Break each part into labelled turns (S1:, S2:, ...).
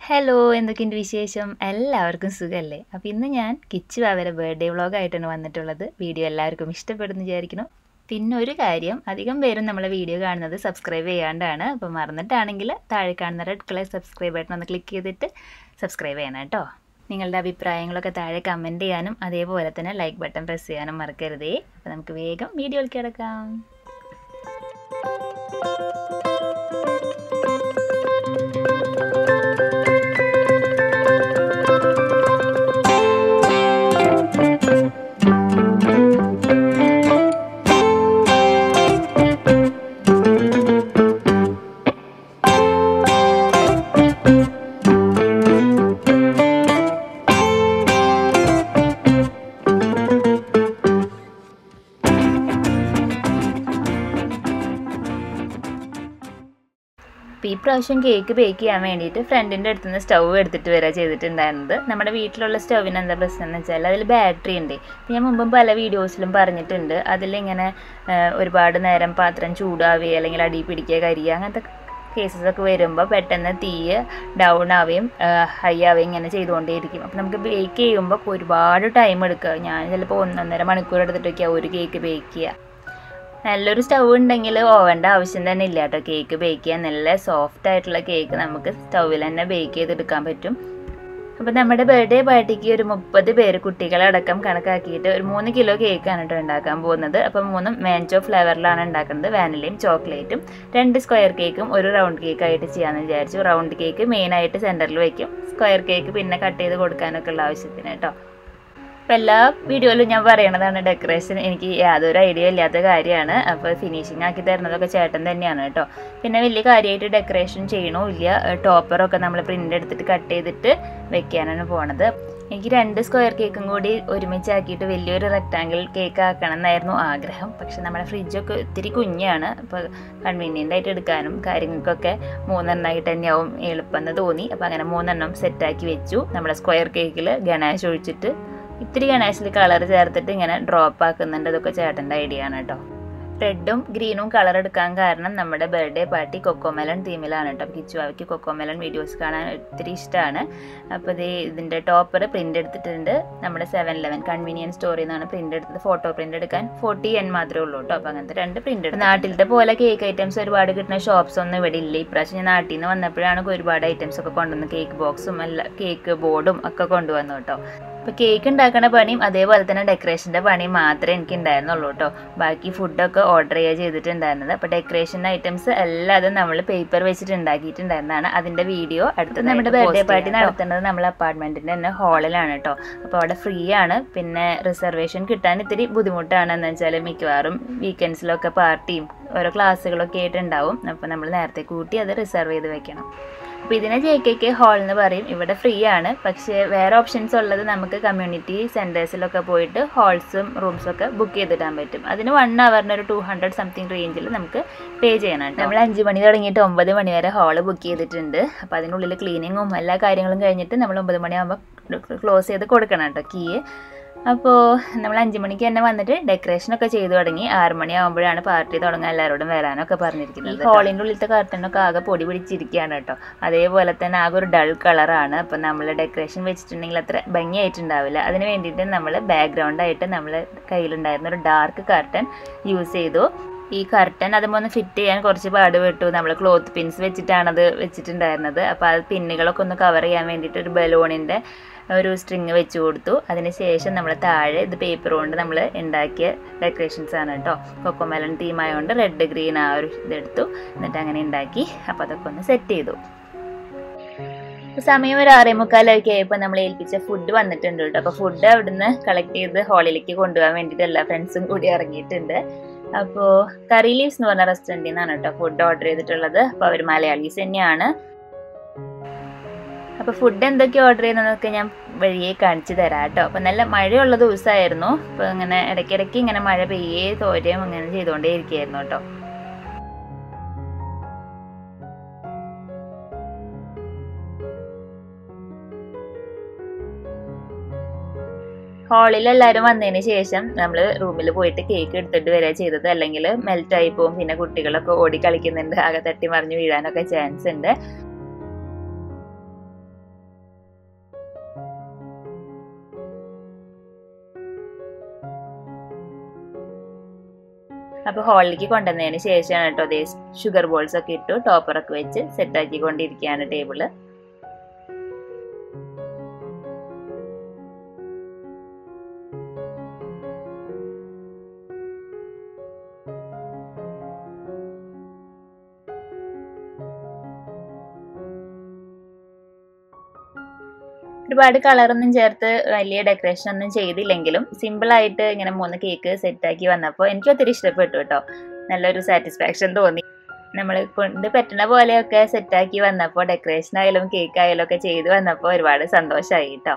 S1: hello എന്തൊക്കെയുണ്ട് വിശേഷം എല്ലാവർക്കും സുഖമല്ലേ അപ്പോൾ ഇന്ന് ഞാൻ കിച്ചു ബാവയുടെ ബർത്ത്ഡേ വ്ളോഗായിട്ടാണ് വന്നിട്ടുള്ളത് വീഡിയോ എല്ലാവർക്കും ഇഷ്ടപ്പെടുന്നു വിചാരിക്കുന്നു പിന്നെ ഒരു കാര്യം അധികം പേരും നമ്മളെ വീഡിയോ കാണുന്നത് സബ്സ്ക്രൈബ് ചെയ്യാണ്ടാണ് അപ്പോൾ മറന്നിട്ടാണെങ്കിൽ താഴെ കാണുന്ന റെഡ് കളർ സബ്സ്ക്രൈബ് ബട്ടൺ ഒന്ന് ക്ലിക്ക് ചെയ്തിട്ട് സബ്സ്ക്രൈബ് ചെയ്യണം കേട്ടോ നിങ്ങളുടെ അഭിപ്രായങ്ങളൊക്കെ താഴെ കമൻറ്റ് ചെയ്യാനും അതേപോലെ തന്നെ ലൈക്ക് ബട്ടൺ പ്രസ് ചെയ്യാനും മറക്കരുതേ അപ്പോൾ നമുക്ക് വേഗം വീഡിയോയിലേക്ക് കിടക്കാം അപ്പോൾ ഈ പ്രാവശ്യം കേക്ക് ബേക്ക് ചെയ്യാൻ വേണ്ടിയിട്ട് ഫ്രണ്ടിൻ്റെ അടുത്ത് നിന്ന് സ്റ്റൗ എടുത്തിട്ട് വരിക ചെയ്തിട്ടുണ്ടായിരുന്നത് നമ്മുടെ വീട്ടിലുള്ള സ്റ്റൗവിന് എന്താ പ്രശ്നം എന്ന് വെച്ചാൽ അതിൽ ബാറ്ററി ഉണ്ട് ഞാൻ മുമ്പും പല വീഡിയോസിലും പറഞ്ഞിട്ടുണ്ട് അതിലിങ്ങനെ ഒരുപാട് നേരം പാത്രം ചൂടാവുകയോ അല്ലെങ്കിൽ അടി പിടിക്കുക കരിയുക അങ്ങനത്തെ കേസസ് ഒക്കെ വരുമ്പോൾ പെട്ടെന്ന് തീ ഡൗൺ ആവുകയും ഹൈ ആവുകയും ഇങ്ങനെ ചെയ്തുകൊണ്ടേയിരിക്കും അപ്പോൾ നമുക്ക് ബേക്ക് ചെയ്യുമ്പോൾ ഒരുപാട് ടൈം എടുക്കുക ഞാൻ ചിലപ്പോൾ ഒന്നൊന്നര മണിക്കൂർ എടുത്തിട്ടൊക്കെയാണ് ഒരു കേക്ക് ബേക്ക് ചെയ്യുക നല്ലൊരു സ്റ്റൗ ഉണ്ടെങ്കിൽ ഓവൻ്റെ ആവശ്യം തന്നെ ഇല്ല കേട്ടോ കേക്ക് ബേക്ക് ചെയ്യാൻ നല്ല സോഫ്റ്റ് ആയിട്ടുള്ള കേക്ക് നമുക്ക് സ്റ്റൗവിൽ തന്നെ ബേക്ക് ചെയ്തെടുക്കാൻ പറ്റും അപ്പോൾ നമ്മുടെ ബർത്ത്ഡേ പാർട്ടിക്ക് ഒരു മുപ്പത് പേര് കുട്ടികളടക്കം കണക്കാക്കിയിട്ട് ഒരു മൂന്ന് കിലോ കേക്കാണ് കേട്ടോ ഉണ്ടാക്കാൻ പോകുന്നത് അപ്പോൾ മൂന്നും മാൻചോ ഫ്ലേവറിലാണ് ഉണ്ടാക്കുന്നത് വാനിലയും ചോക്ലേറ്റും രണ്ട് സ്ക്വയർ കേക്കും ഒരു റൗണ്ട് കേക്ക് ആയിട്ട് ചെയ്യാമെന്ന് വിചാരിച്ചു റൗണ്ട് കേക്ക് മെയിനായിട്ട് സെൻറ്ററിൽ വയ്ക്കും സ്ക്വയർ കേക്ക് പിന്നെ കട്ട് ചെയ്ത് കൊടുക്കാനൊക്കെ ഉള്ള ആവശ്യത്തിന് കേട്ടോ അപ്പോൾ എല്ലാ വീഡിയോയിലും ഞാൻ പറയണതാണ് ഡെക്കറേഷൻ എനിക്ക് യാതൊരു ഐഡിയ ഇല്ലാത്ത കാര്യമാണ് അപ്പോൾ ഫിനിഷിംഗ് ആക്കി തരുന്നതൊക്കെ ചേട്ടൻ തന്നെയാണ് കേട്ടോ പിന്നെ വലിയ കാര്യമായിട്ട് ഡെക്കറേഷൻ ചെയ്യണമില്ല ടോപ്പറൊക്കെ നമ്മൾ പ്രിൻ്റ് എടുത്തിട്ട് കട്ട് ചെയ്തിട്ട് വെക്കാനാണ് പോണത് എനിക്ക് രണ്ട് സ്ക്വയർ കേക്കും കൂടി ഒരുമിച്ചാക്കിയിട്ട് വലിയൊരു റെക്റ്റാങ്കിൾ കേക്ക് ആക്കണം എന്നായിരുന്നു ആഗ്രഹം പക്ഷെ നമ്മുടെ ഫ്രിഡ്ജൊക്കെ ഒത്തിരി കുഞ്ഞാണ് അപ്പോൾ കൺവീനിയൻ്റ് ആയിട്ട് എടുക്കാനും കാര്യങ്ങൾക്കൊക്കെ മൂന്നെണ്ണമായിട്ട് തന്നെയാവും എളുപ്പമെന്ന് തോന്നി അപ്പോൾ അങ്ങനെ മൂന്നെണ്ണം സെറ്റാക്കി വെച്ചു നമ്മുടെ സ്ക്വയർ കേക്കിൽ ഗണേശ് ഒഴിച്ചിട്ട് ഇത്തിരി ഗണേശിൽ കളർ ചേർത്തിട്ട് ഇങ്ങനെ ഡ്രോപ്പ് ആക്കുന്നുണ്ട് അതൊക്കെ ചേട്ടൻ്റെ ഐഡിയ ആണ് കേട്ടോ റെഡും ഗ്രീനും കളർ എടുക്കാൻ കാരണം നമ്മുടെ ബർത്ത്ഡേ പാർട്ടി കൊക്കോമെലൺ തീമിലാണ് കേട്ടോ കിച്ചുവാവയ്ക്ക് കൊക്കോമെലൺ വീഡിയോസ് കാണാൻ ഒത്തിരി ഇഷ്ടമാണ് അപ്പോൾ ഇത് ഇതിൻ്റെ ടോപ്പർ പ്രിൻ്റ് എടുത്തിട്ടുണ്ട് നമ്മുടെ സെവൻ ലെവൻ കൺവീനിയൻസ് സ്റ്റോറിൽ നിന്നാണ് പ്രിൻ്റ് എടുത്തത് ഫോട്ടോ പ്രിൻ്റ് എടുക്കാൻ ഫോർട്ടി എൻ മാത്രമേ ഉള്ളൂ കേട്ടോ അപ്പോൾ അങ്ങനത്തെ രണ്ട് പ്രിൻ്റ് എടുത്തു നാട്ടിലത്തെ പോലെ കേക്ക് ഐറ്റംസ് ഒരുപാട് കിട്ടുന്ന ഷോപ്സ് ഒന്നും ഇവിടെ ഇല്ല ഇപ്രാവശ്യം ഞാൻ നാട്ടിൽ നിന്ന് വന്നപ്പോഴാണ് ഒരുപാട് ഐറ്റംസ് ഒക്കെ കൊണ്ടുവന്ന് കേക്ക് ബോക്സും അല്ല കേക്ക് ബോർഡും ഒക്കെ കൊണ്ടുവന്നു കേട്ടോ അപ്പോൾ കേക്ക് ഉണ്ടാക്കുന്ന പണിയും അതേപോലെ തന്നെ ഡെക്കറേഷൻ്റെ പണിയും മാത്രമേ എനിക്ക് ഉണ്ടായിരുന്നുള്ളൂ കേട്ടോ ബാക്കി ഫുഡൊക്കെ ഓർഡർ ചെയ്യുക ചെയ്തിട്ടുണ്ടായിരുന്നത് അപ്പോൾ ഡെക്കറേഷൻ ഐറ്റംസ് എല്ലാതും നമ്മൾ പേപ്പർ വെച്ചിട്ട് ഉണ്ടാക്കിയിട്ടുണ്ടായിരുന്നതാണ് അതിൻ്റെ വീഡിയോ അടുത്ത് നമ്മുടെ ബർത്ത്ഡേ പാർട്ടി നടത്തുന്നത് നമ്മൾ അപ്പാർട്ട്മെൻറ്റിൻ്റെ തന്നെ ഹാളിലാണ് കേട്ടോ അപ്പോൾ അവിടെ ഫ്രീ ആണ് പിന്നെ റിസർവേഷൻ കിട്ടാൻ ഇത്തിരി ബുദ്ധിമുട്ടാണ് എന്ന് വെച്ചാൽ മിക്കവാറും വീക്കെൻഡ്സിലൊക്കെ പാർട്ടിയും ഓരോ ക്ലാസ്സുകളൊക്കെ ആയിട്ടുണ്ടാവും അപ്പോൾ നമ്മൾ നേരത്തെ കൂട്ടി അത് റിസർവ് ചെയ്ത് വെക്കണം അപ്പോൾ ഇതിനെ ജെ കെ കെ ഹാൾ എന്ന് പറയും ഇവിടെ ഫ്രീ ആണ് പക്ഷേ വേറെ ഓപ്ഷൻസ് ഉള്ളത് നമുക്ക് കമ്മ്യൂണിറ്റി സെൻറ്റേഴ്സിലൊക്കെ പോയിട്ട് ഹാൾസും റൂംസും ഒക്കെ ബുക്ക് ചെയ്തിടാൻ പറ്റും അതിന് വൺ അവറിന് ഒരു ടു ഹൺഡ്രഡ് സംതിങ് റേഞ്ചിൽ നമുക്ക് പേ ചെയ്യണം നമ്മൾ അഞ്ച് മണി തുടങ്ങിയിട്ട് ഒമ്പത് മണി വരെ ഹാള് ബുക്ക് ചെയ്തിട്ടുണ്ട് അപ്പോൾ അതിനുള്ളിൽ ക്ലീനിങ്ങും എല്ലാ കാര്യങ്ങളും കഴിഞ്ഞിട്ട് നമ്മൾ ഒമ്പത് മണിയാകുമ്പോൾ ക്ലോസ് ചെയ്ത് കൊടുക്കണം കേട്ടോ കീ അപ്പോൾ നമ്മൾ അഞ്ച് മണിക്ക് തന്നെ വന്നിട്ട് ഡെക്കറേഷനൊക്കെ ചെയ്തു തുടങ്ങി ആറ് മണിയാകുമ്പോഴാണ് പാർട്ടി തുടങ്ങാൻ എല്ലാവരോടും വരാനൊക്കെ പറഞ്ഞിരിക്കുന്നത് ഈ ഹോളിൻ്റെ ഉള്ളിലത്തെ കർട്ടനൊക്കെ ആകെ പൊടി പിടിച്ചിരിക്കുകയാണ് കേട്ടോ അതേപോലെ തന്നെ ആകെ ഒരു ഡൾ കളറാണ് അപ്പോൾ നമ്മൾ ഡെക്കറേഷൻ വെച്ചിട്ടുണ്ടെങ്കിൽ അത്ര ഭംഗിയായിട്ടുണ്ടാവില്ല അതിന് വേണ്ടിയിട്ട് നമ്മൾ ബാക്ക്ഗ്രൗണ്ടായിട്ട് നമ്മൾ കയ്യിലുണ്ടായിരുന്ന ഒരു ഡാർക്ക് കർട്ടൻ യൂസ് ചെയ്തു ഈ കർട്ടൻ അതുമ്പോൾ ഒന്ന് ഫിറ്റ് ചെയ്യാൻ കുറച്ച് പാട് വിട്ടു നമ്മൾ ക്ലോത്ത് പിൻസ് വെച്ചിട്ടാണത് വെച്ചിട്ടുണ്ടായിരുന്നത് അപ്പോൾ അത് പിന്നുകളൊക്കെ ഒന്ന് കവർ ചെയ്യാൻ വേണ്ടിയിട്ട് ഒരു ബലൂണിൻ്റെ ഒരു സ്ട്രിങ് വെച്ച് കൊടുത്തു അതിന് ശേഷം നമ്മൾ താഴെ ഇത് പേപ്പർ കൊണ്ട് നമ്മൾ ഉണ്ടാക്കിയ ഡെക്കറേഷൻസ് ആണ് കേട്ടോ കൊക്കോമെലൺ തീം ആയതുകൊണ്ട് റെഡ് ഗ്രീൻ ആ ഒരു ഇതെടുത്തു എന്നിട്ട് അങ്ങനെ ഉണ്ടാക്കി അപ്പോൾ അതൊക്കെ ഒന്ന് സെറ്റ് ചെയ്തു സമയം ഒരു ആറേ മുക്കാലൊക്കെ ആയപ്പോൾ നമ്മൾ ഏൽപ്പിച്ച ഫുഡ് വന്നിട്ടുണ്ട് കേട്ടോ അപ്പോൾ ഫുഡ് അവിടുന്ന് കളക്ട് ചെയ്ത് ഹാളിലേക്ക് കൊണ്ടുപോകാൻ വേണ്ടിയിട്ട് എല്ലാ ഫ്രണ്ട്സും കൂടി ഇറങ്ങിയിട്ടുണ്ട് അപ്പോൾ കറി ലീവ്സ് എന്ന് പറഞ്ഞ റെസ്റ്റോറൻറ്റിൽ നിന്നാണ് കേട്ടോ ഫുഡ് ഓർഡർ ചെയ്തിട്ടുള്ളത് അപ്പോൾ അവർ മലയാളീസ് തന്നെയാണ് അപ്പോൾ ഫുഡ് എന്തൊക്കെ ഓർഡർ ചെയ്യുന്നതൊക്കെ ഞാൻ വഴിയെ കാണിച്ചു തരാം കേട്ടോ അപ്പോൾ നല്ല മഴയുള്ള ദിവസമായിരുന്നു അപ്പോൾ ഇങ്ങനെ ഇടയ്ക്കിടയ്ക്ക് ഇങ്ങനെ മഴ പെയ്യേ തോരയും ഇങ്ങനെ ചെയ്തുകൊണ്ടേ ഇരിക്കുകയായിരുന്നു കേട്ടോ ഹാളിൽ എല്ലാവരും വന്നതിന് ശേഷം നമ്മൾ റൂമിൽ പോയിട്ട് കേക്ക് എടുത്തിട്ട് വരിക ചെയ്തത് അല്ലെങ്കിൽ മെൽറ്റ് ആയി പോകും പിന്നെ കുട്ടികളൊക്കെ ഓടി കളിക്കുന്നുണ്ട് ആകെ തട്ടി മറിഞ്ഞ് വീഴാനൊക്കെ ചാൻസ് ഉണ്ട് അപ്പോൾ ഹോളിലേക്ക് കൊണ്ടുവന്നതിന് ശേഷമാണ് കേട്ടോ അതേ ഷുഗർ ബോൾസ് ഒക്കെ ഇട്ടു ടോപ്പറൊക്കെ വെച്ച് സെറ്റാക്കി കൊണ്ടിരിക്കുകയാണ് ടേബിള് ഒരുപാട് കളറൊന്നും ചേർത്ത് വലിയ ഡെക്കറേഷൻ ഒന്നും ചെയ്തില്ലെങ്കിലും സിമ്പിളായിട്ട് ഇങ്ങനെ മൂന്ന് കേക്ക് സെറ്റാക്കി വന്നപ്പോൾ എനിക്ക് ഒത്തിരി ഇഷ്ടപ്പെട്ടു കേട്ടോ നല്ലൊരു സാറ്റിസ്ഫാക്ഷൻ തോന്നി നമ്മൾ കൊണ്ട് പറ്റുന്ന പോലെയൊക്കെ സെറ്റാക്കി വന്നപ്പോൾ ഡെക്കറേഷൻ ആയാലും കേക്ക് ആയാലും ഒക്കെ ചെയ്ത് വന്നപ്പോൾ ഒരുപാട് സന്തോഷമായി കേട്ടോ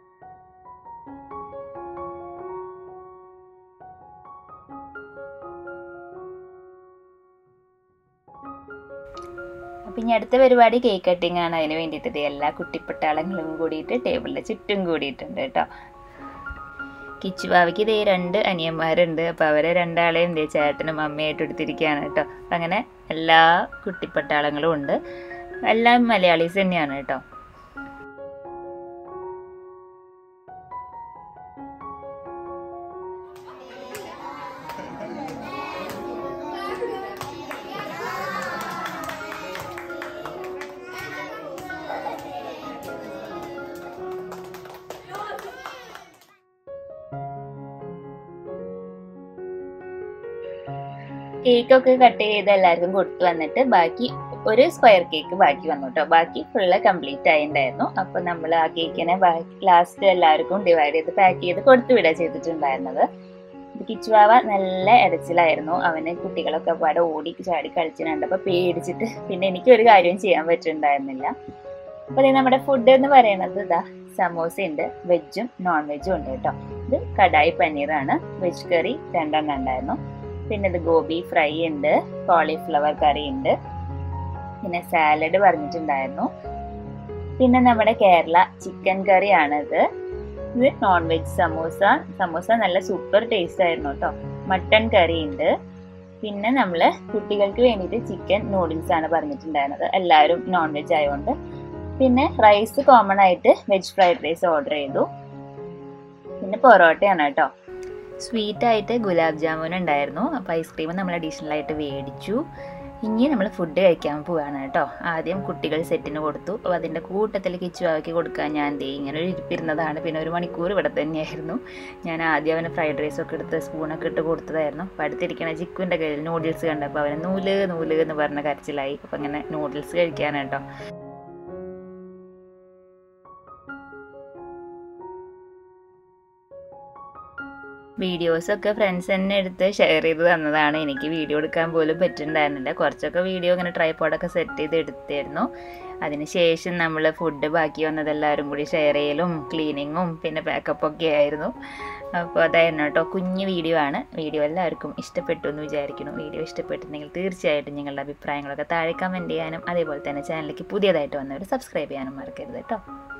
S1: അപ്പം ഇനി അടുത്ത പരിപാടി കേക്ക് കട്ടിംഗ് ആണ് അതിന് വേണ്ടിയിട്ട് എല്ലാ കുട്ടിപ്പട്ടാളങ്ങളും കൂടിയിട്ട് ടേബിളിൻ്റെ ചുറ്റും കൂടിയിട്ടുണ്ട് കേട്ടോ കിച്ചുവാവിക്ക് ഇതേ രണ്ട് അനിയന്മാരുണ്ട് അപ്പോൾ അവരെ രണ്ടാളെയും ഇതേ ചേട്ടനും അമ്മയായിട്ട് എടുത്തിരിക്കുകയാണ് കേട്ടോ അപ്പം അങ്ങനെ എല്ലാ കുട്ടിപ്പട്ടാളങ്ങളും ഉണ്ട് എല്ലാം മലയാളീസ് തന്നെയാണ് കേട്ടോ കേക്കൊക്കെ കട്ട് ചെയ്ത് എല്ലാവർക്കും കൊടുത്തു വന്നിട്ട് ബാക്കി ഒരു സ്ക്വയർ കേക്ക് ബാക്കി വന്നു കേട്ടോ ബാക്കി ഫുള്ള് കംപ്ലീറ്റ് ആയിട്ടുണ്ടായിരുന്നു അപ്പൊ നമ്മൾ ആ കേക്കിനെ ലാസ്റ്റ് എല്ലാവർക്കും ഡിവൈഡ് ചെയ്ത് പാക്ക് ചെയ്ത് കൊടുത്തു വിടുക ചെയ്തിട്ടുണ്ടായിരുന്നത് കിച്ചുവാവ നല്ല ഇടച്ചിലായിരുന്നു അവന് കുട്ടികളൊക്കെ പാടെ ഓടി ചാടി കളിച്ചിട്ടുണ്ട് അപ്പൊ പേടിച്ചിട്ട് പിന്നെ എനിക്ക് ഒരു കാര്യം ചെയ്യാൻ പറ്റുന്നുണ്ടായിരുന്നില്ല അപ്പൊ ഇത് നമ്മുടെ ഫുഡ് എന്ന് പറയുന്നത് ഇതാ സമോസ ഉണ്ട് വെജും നോൺ വെജും ഉണ്ട് കേട്ടോ ഇത് കടായി പനീറാണ് വെജ് കറി രണ്ടെണ്ണം ഉണ്ടായിരുന്നു പിന്നെ ഇത് ഗോബി ഫ്രൈ ഉണ്ട് കോളിഫ്ലവർ കറി ഉണ്ട് പിന്നെ സാലഡ് പറഞ്ഞിട്ടുണ്ടായിരുന്നു പിന്നെ നമ്മുടെ കേരള ചിക്കൻ കറിയാണിത് ഇത് നോൺ വെജ് സമൂസ സമൂസ നല്ല സൂപ്പർ ടേസ്റ്റ് ആയിരുന്നു കേട്ടോ മട്ടൺ കറി ഉണ്ട് പിന്നെ നമ്മൾ കുട്ടികൾക്ക് വേണ്ടിയിട്ട് ചിക്കൻ നൂഡിൽസ് ആണ് പറഞ്ഞിട്ടുണ്ടായിരുന്നത് എല്ലാവരും നോൺ വെജ് ആയതുകൊണ്ട് പിന്നെ റൈസ് കോമൺ ആയിട്ട് വെജ് ഫ്രൈഡ് റൈസ് ഓർഡർ ചെയ്തു പിന്നെ പൊറോട്ടയാണ് കേട്ടോ സ്വീറ്റ് ആയിട്ട് ഗുലാബ് ജാമുൻ ഉണ്ടായിരുന്നു അപ്പോൾ ഐസ്ക്രീം നമ്മൾ അഡീഷണൽ ആയിട്ട് മേടിച്ചു ഇനി നമ്മൾ ഫുഡ് കഴിക്കാൻ പോവാണ് കേട്ടോ ആദ്യം കുട്ടികൾ സെറ്റിന് കൊടുത്തു അപ്പോൾ അതിൻ്റെ കൂട്ടത്തിൽ കിച്ചുവാക്കി കൊടുക്കാൻ ഞാൻ ദേ ഇങ്ങനെ ഒരു ഇരിപ്പിരുന്നതാണ് പിന്നെ ഒരു മണിക്കൂർ ഇവിടെ തന്നെയായിരുന്നു ഞാൻ ആദ്യം അവന് ഫ്രൈഡ് റൈസ് ഒക്കെ എടുത്ത് സ്പൂണൊക്കെ ഇട്ട് കൊടുത്തതായിരുന്നു അപ്പോൾ അടുത്തിരിക്കണ ജിക്കുവിൻ്റെ കയ്യിൽ നൂഡിൽസ് കണ്ടപ്പോൾ അവന് നൂല് നൂല് എന്ന് പറഞ്ഞ കരച്ചിലായി അപ്പോൾ അങ്ങനെ നൂഡിൽസ് കഴിക്കാനാണ് കേട്ടോ വീഡിയോസൊക്കെ ഫ്രണ്ട്സ് തന്നെ എടുത്ത് ഷെയർ ചെയ്ത് തന്നതാണ് എനിക്ക് വീഡിയോ എടുക്കാൻ പോലും പറ്റുന്നുണ്ടായിരുന്നില്ല കുറച്ചൊക്കെ വീഡിയോ ഇങ്ങനെ ട്രൈപോഡൊക്കെ സെറ്റ് ചെയ്ത് എടുത്തായിരുന്നു അതിനുശേഷം നമ്മൾ ഫുഡ് ബാക്കി വന്നത് എല്ലാവരും കൂടി ഷെയർ ചെയ്യലും ക്ലീനിങ്ങും പിന്നെ പാക്കപ്പൊക്കെ ആയിരുന്നു അപ്പോൾ അതായിരുന്നു കേട്ടോ കുഞ്ഞു വീഡിയോ ആണ് വീഡിയോ എല്ലാവർക്കും ഇഷ്ടപ്പെട്ടു എന്ന് വിചാരിക്കുന്നു വീഡിയോ ഇഷ്ടപ്പെട്ടിട്ടുണ്ടെങ്കിൽ തീർച്ചയായിട്ടും നിങ്ങളുടെ അഭിപ്രായങ്ങളൊക്കെ താഴെ കമൻറ്റ് ചെയ്യാനും അതേപോലെ തന്നെ ചാനലിലേക്ക് പുതിയതായിട്ട് വന്നവർ സബ്സ്ക്രൈബ് ചെയ്യാനും മറക്കരുത് കേട്ടോ